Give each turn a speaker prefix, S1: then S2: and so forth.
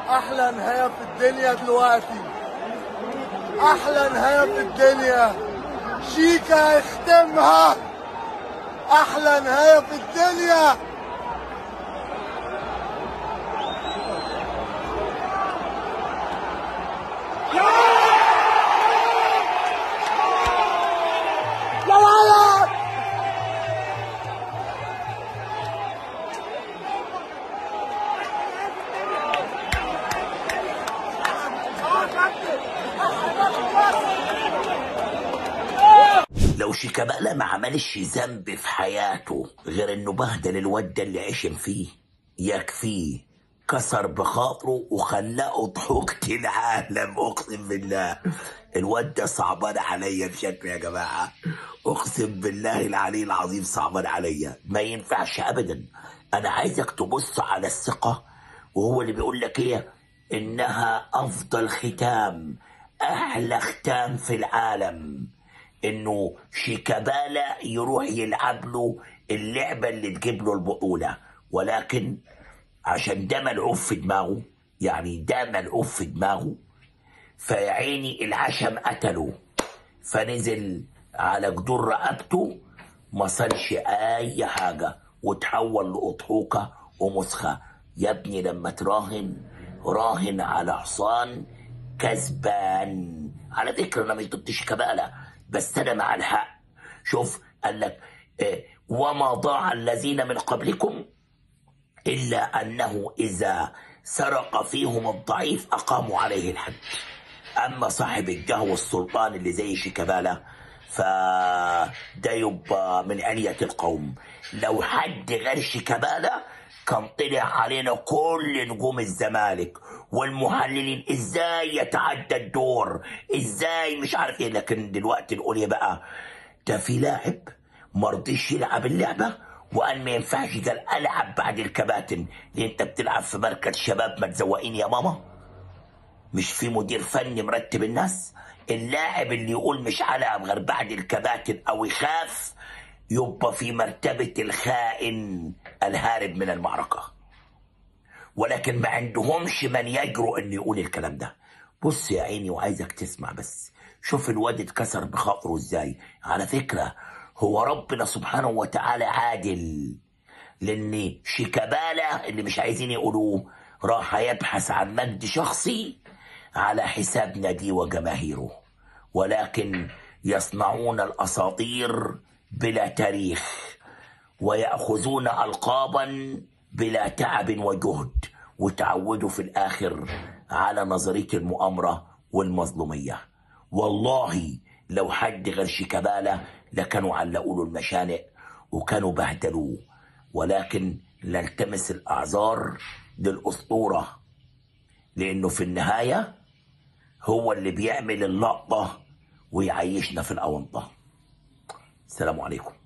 S1: احلى نهايه في الدنيا دلوقتي احلى نهايه في الدنيا شيكا هيختمها احلى نهايه في الدنيا يا ولد
S2: لو شيكابالا ما عملش ذنب في حياته غير انه بهدل الواد ده اللي عشم فيه يكفيه كسر بخاطره وخلاه ضحوكة العالم اقسم بالله الواد ده صعبان عليا بشكل يا جماعه اقسم بالله العلي العظيم صعبان عليا ما ينفعش ابدا انا عايزك تبص على الثقه وهو اللي بيقول لك ايه انها افضل ختام احلى ختام في العالم انه شيكابالا يروح يلعب له اللعبه اللي تجيب له البطوله ولكن عشان ده ملعوب في دماغه يعني ده ملعوب في دماغه فيا عيني العشم قتله فنزل على جدور رقبته ما صلش اي حاجه وتحول لاضحوكه ومسخه يا ابني لما تراهن راهن على حصان كسبان على فكره انا مش ضد شيكابالا بس انا مع الحق شوف قال لك آه، وما ضاع الذين من قبلكم إلا أنه إذا سرق فيهم الضعيف أقاموا عليه الحد أما صاحب الجاه والسلطان اللي زي شيكابالا فده يبقى من علية القوم لو حد غير شيكابالا كان طلع علينا كل نجوم الزمالك والمحللين ازاي يتعدى الدور ازاي مش عارف ايه لكن دلوقتي نقول ايه بقى ده في لاعب مرضيش يلعب اللعبه وقال ما ينفعش قال العب بعد الكباتن لان انت بتلعب في مركز شباب ما تزوقين يا ماما مش في مدير فني مرتب الناس اللاعب اللي يقول مش هلعب غير بعد الكباتن او يخاف يبقى في مرتبة الخائن الهارب من المعركة ولكن ما عندهمش من يجرؤ انه يقول الكلام ده بص يا عيني وعايزك تسمع بس شوف الواد اتكسر بخاطره ازاي على فكرة هو ربنا سبحانه وتعالى عادل لان شيكابالا اللي مش عايزين يقولوه راح يبحث عن مجد شخصي على حساب نادي وجماهيره ولكن يصنعون الاساطير بلا تاريخ ويأخذون ألقابا بلا تعب وجهد وتعودوا في الآخر على نظرية المؤامرة والمظلومية والله لو حد غير شيكابالا لكانوا علقوا له المشانق وكانوا بهدلوه ولكن نلتمس الأعذار للأسطورة لأنه في النهاية هو اللي بيعمل اللقطة ويعيشنا في الأونطة السلام عليكم